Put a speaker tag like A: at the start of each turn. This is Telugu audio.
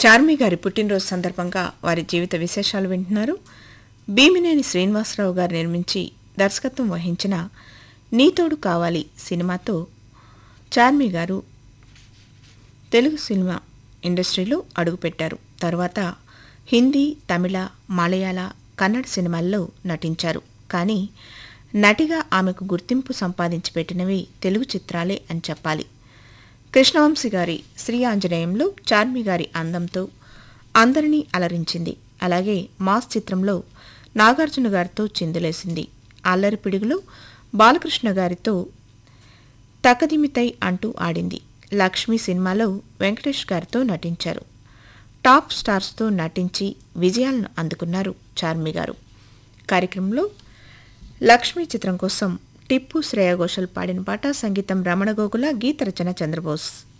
A: చార్మి గారి పుట్టినరోజు సందర్భంగా వారి జీవిత విశేషాలు వింటున్నారు భీమినేని శ్రీనివాసరావు గారు నిర్మించి దర్శకత్వం వహించిన నీతోడు కావాలి సినిమాతో చార్మి గారు తెలుగు సినిమా ఇండస్ట్రీలో అడుగుపెట్టారు తర్వాత హిందీ తమిళ మలయాళ కన్నడ సినిమాల్లో నటించారు కానీ నటిగా ఆమెకు గుర్తింపు సంపాదించి పెట్టినవి తెలుగు చిత్రాలే అని చెప్పాలి కృష్ణవంశీ గారి శ్రీ ఆంజనేయంలో చార్మి గారి అందంతో అందరినీ అలరించింది అలాగే మాస్ చిత్రంలో నాగార్జున గారితో చిందులేసింది అల్లరి పిడుగులో బాలకృష్ణ గారితో తకదిమితై అంటూ ఆడింది లక్ష్మి సినిమాలో వెంకటేష్ గారితో నటించారు టాప్ స్టార్స్తో నటించి విజయాలను అందుకున్నారు చార్మి గారు కార్యక్రమంలో లక్ష్మి చిత్రం కోసం టిప్పు శ్రేయ ఘోషల్ పాడిన పాట సంగీతం రమణ గోగుల గీత రచన చంద్రబోస్